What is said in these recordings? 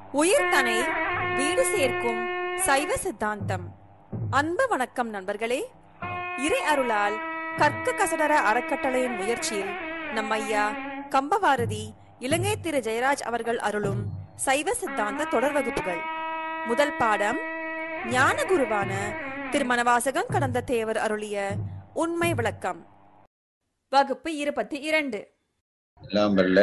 உயிர்தனை வீடு சேர்க்கும் சைவ சித்தாந்தம் அன்பு வணக்கம் நண்பர்களே இறை அருளால் கற்க கசடர அறக்கட்டளையின் முயற்சியில் நம் ஐயா கம்பவாரதி இலங்கை திரு ஜெயராஜ் அவர்கள் அருளும் சைவ சித்தாந்த தொடர் வகுப்புகள் முதல் பாடம் ஞான குருவான திருமணவாசகம் கடந்த தேவர் அருளிய உண்மை விளக்கம் வகுப்பு இருபத்தி இரண்டு எல்லாம் வல்ல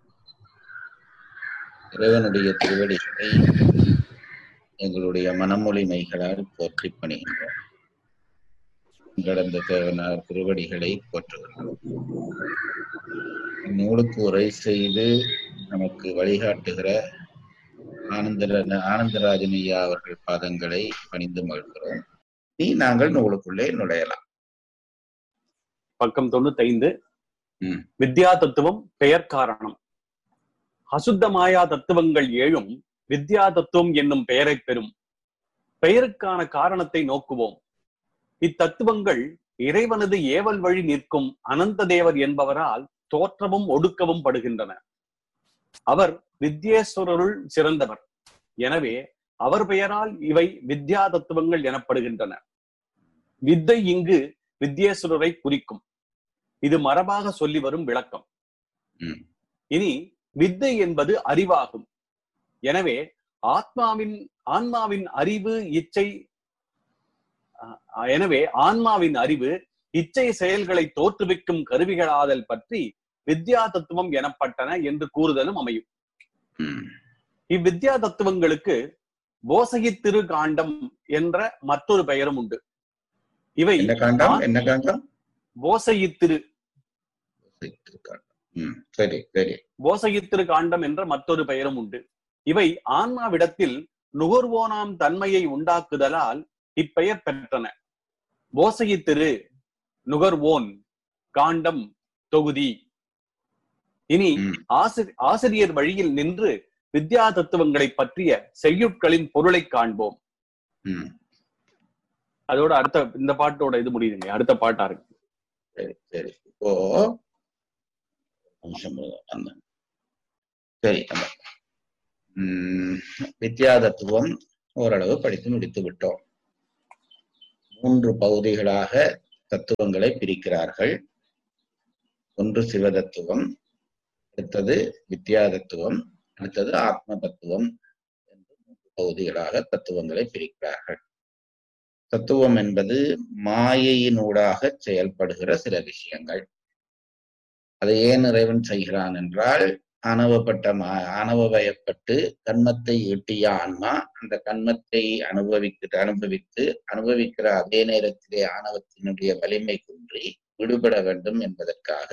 இறைவனுடைய திருவடிகளை எங்களுடைய மனமொழிமைகளால் போற்றி பணிகின்றோம் கடந்த தேவனார் திருவடிகளை போற்றுகின்றோம் நூலுக்கு உரை செய்து நமக்கு வழிகாட்டுகிற ஆனந்தர ஆனந்தராஜன் ஐயா அவர்கள் பாதங்களை பணிந்து மகிழ்கிறோம் நீ நாங்கள் நூலுக்குள்ளே நுழையலாம் பக்கம் தொண்ணூத்தைந்து ம். வித்யா தத்துவம் பெயர் காரணம் அசுத்த மாயா தத்துவங்கள் ஏழும் வித்யா தத்துவம் என்னும் பெயரைப் பெறும் பெயருக்கான காரணத்தை நோக்குவோம் இத்தத்துவங்கள் இறைவனது ஏவல் வழி நிற்கும் அனந்த தேவர் என்பவரால் தோற்றமும் ஒடுக்கவும் படுகின்றன அவர் வித்யேஸ்வரருள் சிறந்தவர் எனவே அவர் பெயரால் இவை வித்யா தத்துவங்கள் எனப்படுகின்றன வித்தை இங்கு வித்யேஸ்வரரை குறிக்கும் இது மரபாக சொல்லி வரும் விளக்கம் ம். இனி வித்தை என்பது அறிவாகும் எனவே ஆத்மாவின் ஆன்மாவின் அறிவு இச்சை அஹ், எனவே ஆன்மாவின் அறிவு இச்சை செயல்களை தோற்றுவிக்கும் கருவிகளாதல் பற்றி வித்யா தத்துவம் எனப்பட்டன என்று கூறுதலும் அமையும் ம். இவ்வித்யா தத்துவங்களுக்கு போசகித்திரு காண்டம் என்ற மற்றொரு பெயரும் உண்டு இவை என்ன காண்டம் என்ன காண்டம் போசகித்திரு ம் சரி சரி போசகித்திரு காண்டம் என்ற மற்றொரு பெயரும் உண்டு இவை ஆன்மாவிடத்தில் நுகர்வோனாம் தன்மையை உண்டாக்குதலால் இப்பெயர் பெற்றன போசகித்திரு நுகர்வோன் காண்டம் தொகுதி இனி ம். ஆசிரி ஆசிரியர் வழியில் நின்று வித்யா தத்துவங்களை பற்றிய செய்யுட்களின் பொருளை காண்போம் ம் அதோட அடுத்த இந்த பாட்டோட இது முடியுதுங்க அடுத்த பாட்டா இருக்கு சரி சரி இப்போ நிமிஷம் இருங்க, வந்தேன். சரி அந்த உம் வித்யா தத்துவம் ஓரளவு படித்து முடித்து விட்டோம் மூன்று பகுதிகளாக தத்துவங்களை பிரிக்கிறார்கள் ஒன்று சிவ தத்துவம் அடுத்தது வித்யா தத்துவம் அடுத்தது ஆத்ம தத்துவம் என்று மூன்று பகுதிகளாக தத்துவங்களை பிரிக்கிறார்கள் தத்துவம் என்பது மாயையினூடாக செயல்படுகிற சில விஷயங்கள் அதை ஏன் இறைவன் செய்கிறான் என்றால் ஆணவப்பட்ட மா ஆணவவயப்பட்டு கண்மத்தை ஈட்டிய ஆன்மா அந்த கண்மத்தை அனுபவித்து அனுபவித்து அனுபவிக்கிற அதே நேரத்திலே ஆணவத்தினுடைய வலிமை குன்றி விடுபட வேண்டும் என்பதற்காக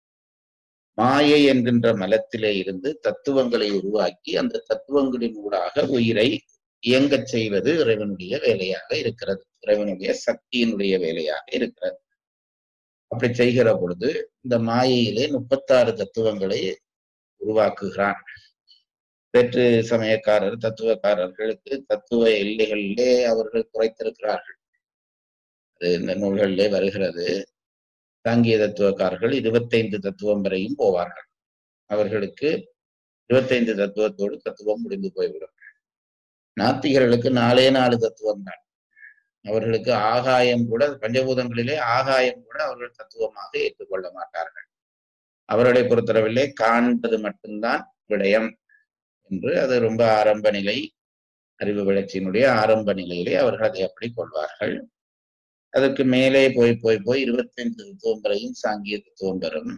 மாயை என்கின்ற மலத்திலே இருந்து தத்துவங்களை உருவாக்கி அந்த தத்துவங்களின் ஊடாக உயிரை இயங்கச் செய்வது இறைவனுடைய வேலையாக இருக்கிறது இறைவனுடைய சக்தியினுடைய வேலையாக இருக்கிறது அப்படி செய்கிற பொழுது இந்த மாயையிலே முப்பத்தாறு தத்துவங்களை உருவாக்குகிறான் வேற்று சமயக்காரர் தத்துவக்காரர்களுக்கு தத்துவ எல்லைகளிலே அவர்கள் குறைத்திருக்கிறார்கள் அது இந்த நூல்களிலே வருகிறது சாங்கிய தத்துவக்காரர்கள் இருபத்தைந்து தத்துவம் வரையும் போவார்கள் அவர்களுக்கு இருபத்தைந்து தத்துவத்தோடு தத்துவம் முடிந்து போய்விடும் நாத்திகர்களுக்கு நாலே நாலு தத்துவம் தான் அவர்களுக்கு ஆகாயம் கூட பஞ்சபூதங்களிலே ஆகாயம் கூட அவர்கள் தத்துவமாக ஏற்றுக்கொள்ள மாட்டார்கள் அவர்களை பொறுத்தளவிலே காண்பது மட்டும்தான் விடயம் என்று அது ரொம்ப ஆரம்ப நிலை அறிவு வளர்ச்சியினுடைய ஆரம்ப நிலையிலே அவர்கள் அதை அப்படி கொள்வார்கள் அதற்கு மேலே போய் போய் போய் இருபத்தைந்து தத்துவம் வரையும் சாங்கிய தத்துவம் வரும்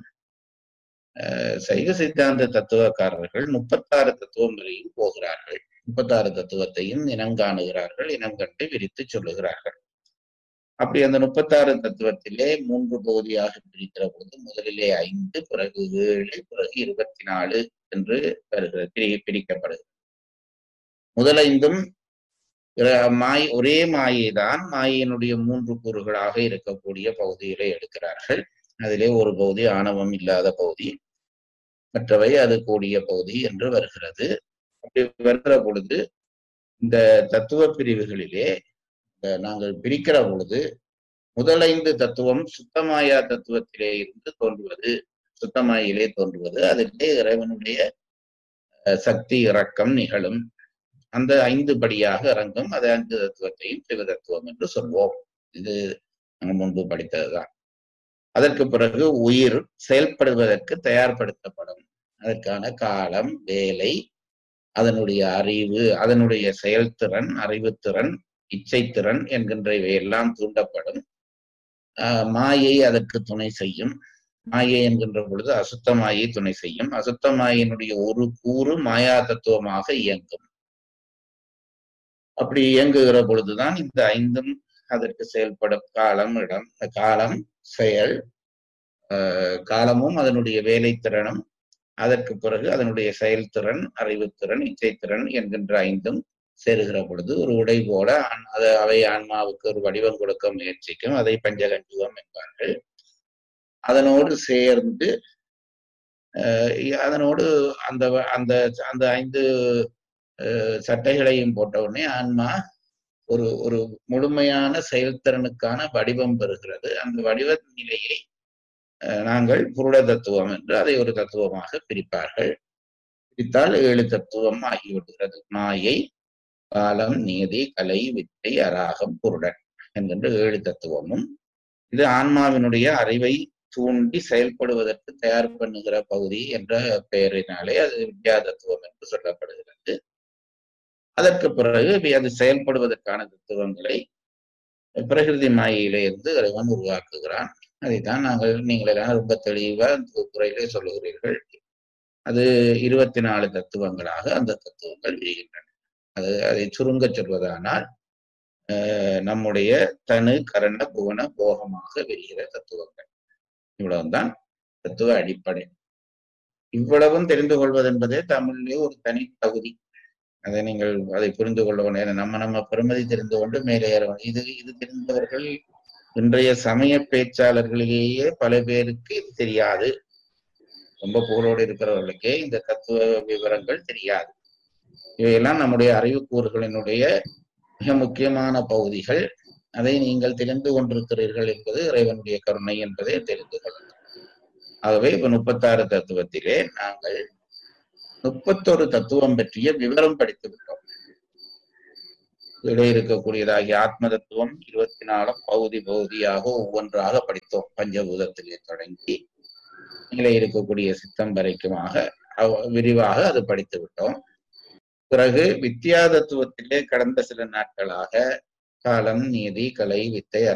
அஹ் சைவ சித்தாந்த தத்துவக்காரர்கள் முப்பத்தாறு தத்துவம் வரையும் போகிறார்கள் முப்பத்தாறு தத்துவத்தையும் இனம் காணுகிறார்கள் இனம் கண்டு விரித்து சொல்லுகிறார்கள் அப்படி அந்த முப்பத்தாறு தத்துவத்திலே மூன்று பகுதியாக பிரிக்கிற போது முதலிலே ஐந்து பிறகு ஏழு பிறகு இருபத்தி நாலு என்று வருகிறது பிரி பிரிக்கப்படுகிறது முதலைந்தும் இர- மாய் ஒரே மாயை தான் மாயினுடைய மூன்று கூறுகளாக இருக்கக்கூடிய பகுதிகளை எடுக்கிறார்கள் அதிலே ஒரு பகுதி ஆணவம் இல்லாத பகுதி மற்றவை அது கூடிய பகுதி என்று வருகிறது அப்படி வருகிற பொழுது இந்த தத்துவ பிரிவுகளிலே இந்த நாங்கள் பிரிக்கிற பொழுது முதலைந்து தத்துவம் சுத்தமாயா தத்துவத்திலே இருந்து தோன்றுவது சுத்தமாயிலே தோன்றுவது அதிலே இறைவனுடைய அஹ், சக்தி இறக்கம் நிகழும் அந்த ஐந்து படியாக இறங்கும் அது ஐந்து தத்துவத்தையும் சிவ தத்துவம் என்று சொல்வோம் இது நாங்கள் முன்பு படித்ததுதான் அதற்கு பிறகு உயிர் செயல்படுவதற்கு தயார்படுத்தப்படும் அதற்கான காலம் வேலை அதனுடைய அறிவு அதனுடைய செயல்திறன் அறிவுத்திறன் இச்சைத்திறன் என்கின்றவை எல்லாம் தூண்டப்படும் ஆஹ் மாயை அதற்கு துணை செய்யும் மாயை என்கின்ற பொழுது அசுத்த மாயை துணை செய்யும் அசுத்த மாயினுடைய ஒரு கூறு மாயா தத்துவமாக இயங்கும் அப்படி இயங்குகிற பொழுதுதான் இந்த ஐந்தும் அதற்கு செயல்படும் காலம் இடம் காலம் செயல் ஆஹ் காலமும் அதனுடைய வேலைத்திறனும் அதற்கு பிறகு அதனுடைய செயல்திறன் அறிவுத்திறன் இச்சைத்திறன் என்கின்ற ஐந்தும் சேருகிற பொழுது ஒரு உடை போல ஆண்- அது அவை ஆன்மாவுக்கு ஒரு வடிவம் கொடுக்க முயற்சிக்கும் அதை பஞ்சகஞ்சுகம் என்பார்கள் அதனோடு சேர்ந்து அஹ் அதனோடு அந்த வ- அந்த அந்த ஐந்து அஹ், சட்டைகளையும் போட்ட உடனே ஆன்மா ஒரு ஒரு முழுமையான செயல்திறனுக்கான வடிவம் பெறுகிறது அந்த வடிவ நிலையை அஹ், நாங்கள் புருட தத்துவம் என்று அதை ஒரு தத்துவமாக பிரிப்பார்கள் பிரித்தால் ஏழு தத்துவம் ஆகிவிடுகிறது மாயை காலம் நீதி கலை வித்தை அராகம் புருடன் என்கின்ற ஏழு தத்துவமும் இது ஆன்மாவினுடைய அறிவை தூண்டி செயல்படுவதற்கு தயார் பண்ணுகிற பகுதி என்ற பெயரினாலே அது வித்யா தத்துவம் என்று சொல்லப்படுகிறது அதற்கு பிறகு வி- அது செயல்படுவதற்கான தத்துவங்களை பிரகிருதி மாயையிலே இருந்து இறைவன் உருவாக்குகிறான் அதைத்தான் நாங்கள் நீங்கள் எல்லாம் ரொம்ப தெளிவா இந்த துறையிலே சொல்லுகிறீர்கள் அது இருபத்தி நாலு தத்துவங்களாக அந்த தத்துவங்கள் விரிகின்றன அது அதை சுருங்க சொல்வதானால் அஹ், நம்முடைய தனு கரண புவன போகமாக விரிகிற தத்துவங்கள் இவ்வளவுதான் தத்துவ அடிப்படை இவ்வளவும் தெரிந்து கொள்வது என்பதே தமிழிலே ஒரு தனி தகுதி அதை நீங்கள் அதை புரிந்து கொள்ள வேண்டும் நம்ம நம்ம பெருமதி தெரிந்து கொண்டு மேலே ஏற வேண்டும். இது இது தெரிந்தவர்கள் இன்றைய சமய பேச்சாளர்களிலேயே பல பேருக்கு இது தெரியாது ரொம்ப புகழோடு இருக்கிறவர்களுக்கே இந்த தத்துவ விவரங்கள் தெரியாது இவையெல்லாம் நம்முடைய அறிவுக்கூறுகளினுடைய மிக முக்கியமான பகுதிகள் அதை நீங்கள் தெரிந்து கொண்டிருக்கிறீர்கள் என்பது இறைவனுடைய கருணை என்பதை தெரிந்து கொள்ளலாம் ஆகவே இப்ப முப்பத்தாறு தத்துவத்திலே நாங்கள் முப்பத்தொரு தத்துவம் பற்றிய விவரம் படித்து விட்டோம் இடையே இருக்கக்கூடியதாகிய ஆத்ம தத்துவம் இருபத்தி நாலும் பகுதி பகுதியாக ஒவ்வொன்றாக படித்தோம் பஞ்சபூதத்திலே தொடங்கி மேலே இருக்கக்கூடிய சித்தம் வரைக்குமாக அவ்- விரிவாக அது படித்து விட்டோம் பிறகு வித்யா தத்துவத்திலே கடந்த சில நாட்களாக காலம் நீதி கலை வித்தை